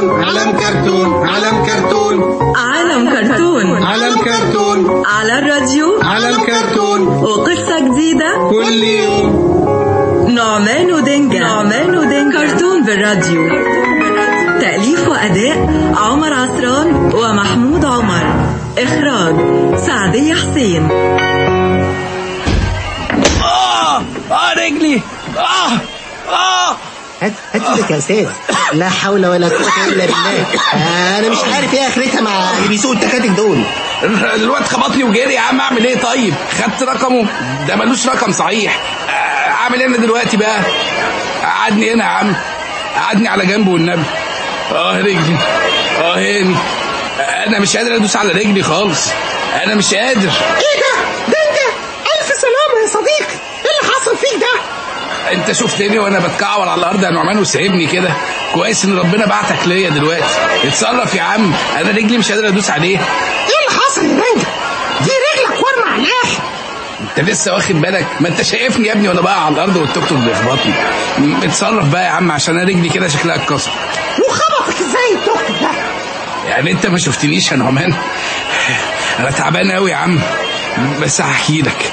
كرتون عالم كرتون عالم كرتون عالم كرتون عالم كرتون على الراديو عالم كرتون وقصة جديدة كل يوم نعمان ودنجا نعمان ودنجا كرتون بالراديو تأليف وأداء عمر عصران ومحمود عمر إخراج سعدية حسين اه اه رجلي اه اه هات هات ايدك يا استاذ لا حول ولا قوه الا بالله انا مش عارف ايه اخرتها مع اللي بيسوقوا التكاتك دول الواد خبطني وجري يا عم اعمل ايه طيب خدت رقمه ده ملوش رقم صحيح آه، اعمل ايه انا دلوقتي بقى قعدني هنا يا عم قعدني على جنبه والنبي اه رجلي اه هاني انا مش قادر ادوس على رجلي خالص انا مش قادر ايه ده ده انت الف سلامه يا صديقي ايه اللي حصل فيك ده انت شفتني وانا بتكعور على الارض يا نعمان وسايبني كده كويس ان ربنا بعتك ليا دلوقتي اتصرف يا عم انا رجلي مش قادر ادوس عليه ايه اللي حصل يا رنجة دي رجلك ورمة على الاخر انت لسه واخد بالك ما انت شايفني يا ابني وانا بقى على الارض والتوك توك بيخبطني م- اتصرف بقى يا عم عشان انا رجلي كده شكلها اتكسر وخبطك ازاي التوك توك ده يعني انت ما شفتنيش يا نعمان انا تعبان قوي يا عم بس هحكي لك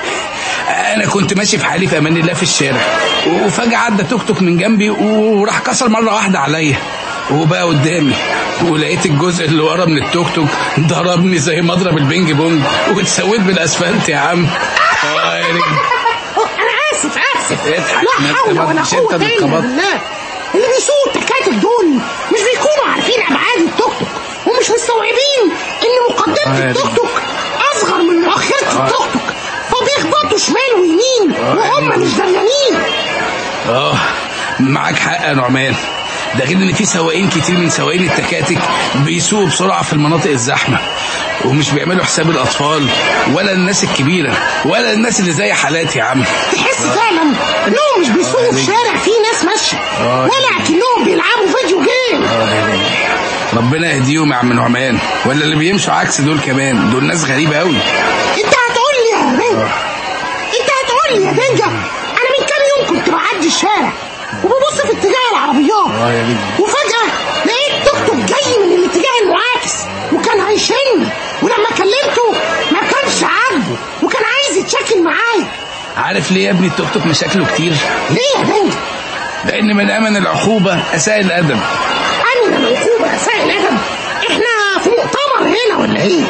انا كنت ماشي في حالي في امان الله في الشارع وفجاه عدى توك توك من جنبي وراح كسر مره واحده عليا وبقى قدامي ولقيت الجزء اللي ورا من التوك توك ضربني زي مضرب البينج بونج واتسويت بالاسفلت يا عم اه يا رجل انا اسف اسف اضحك، ما لا انت حول ما ولا مش انت قوه اللي الا اتخبطت. بالله اللي بيسوقوا التكاتك دول مش بيكونوا عارفين ابعاد التوك توك ومش مستوعبين ان مقدمه آه يا التوك رجل. توك اصغر من مؤخره آه. التوك توك فبيخبطوا شمال ويمين آه يا وهم رجل. مش دريانين اه معاك حق يا نعمان ده غير ان في سواقين كتير من سواقين التكاتك بيسوقوا بسرعه في المناطق الزحمه ومش بيعملوا حساب الاطفال ولا الناس الكبيره ولا الناس اللي زي حالاتي يا عم تحس فعلا انهم مش بيسوقوا في رجل. شارع فيه ناس ماشيه آه. ولا اكنهم بيلعبوا فيديو جيم ربنا يهديهم يا عم نعمان ولا اللي بيمشوا عكس دول كمان دول ناس غريبه قوي انت هتقول لي يا بنجا انت هتقول لي يا بنجا انا من كام يوم كنت بعدي الشارع وببص في اتجاه العربيات اه يا بنجا. وفجأة لقيت توك توك جاي من الاتجاه المعاكس وكان هيشن ولما كلمته ما كانش عاجبه وكان عايز يتشكل معايا عارف ليه يا ابني التوك توك مشاكله كتير ليه يا بنجا؟ لان من امن العقوبه اساء الادب أمن العقوبة أساء الأدب احنا في مؤتمر هنا ولا ايه؟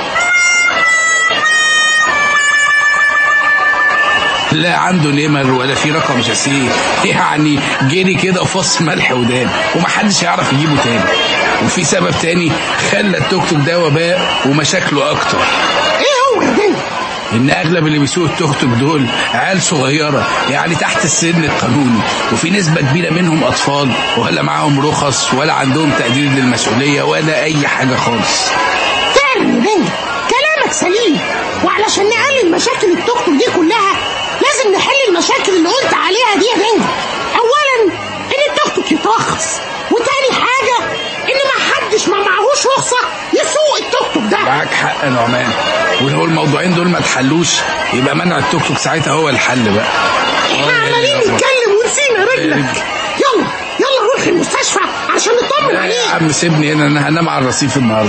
لا عنده نمر ولا في رقم شاسيه يعني جري كده وفص ملح ودان ومحدش هيعرف يجيبه تاني وفي سبب تاني خلى التوك توك ده وباء ومشاكله اكتر ايه هو يا بنجا؟ ان اغلب اللي بيسوقوا التوك توك دول عيال صغيره يعني تحت السن القانوني وفي نسبه كبيره منهم اطفال ولا معاهم رخص ولا عندهم تقدير للمسؤوليه ولا اي حاجه خالص فعلا يا بنجا كلامك سليم وعلشان نقلل مشاكل التوك توك دي كلها لازم نحل المشاكل اللي قلت عليها دي يا بنجا اولا ان التوك توك يترخص وتاني حاجه ان ما حدش ما معهوش رخصه يسوق التوك توك ده معاك حق يا نعمان ولو الموضوعين دول ما اتحلوش يبقى منع التوك توك ساعتها هو الحل بقى احنا عمالين نتكلم ونسينا رجلك يلا يلا نروح المستشفى عشان نطمن لا يا عليك عم سيبني هنا انا هنام على الرصيف النهارده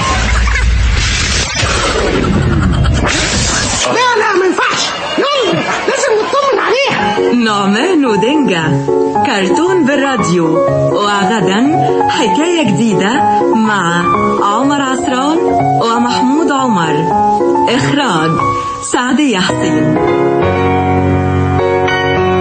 لا لا ما ينفعش يلا لازم نطمن عليها نعمان ودنجا كرتون بالراديو وغدا حكاية جديدة مع عمر عصران ومحمود عمر إخراج سعدية حسين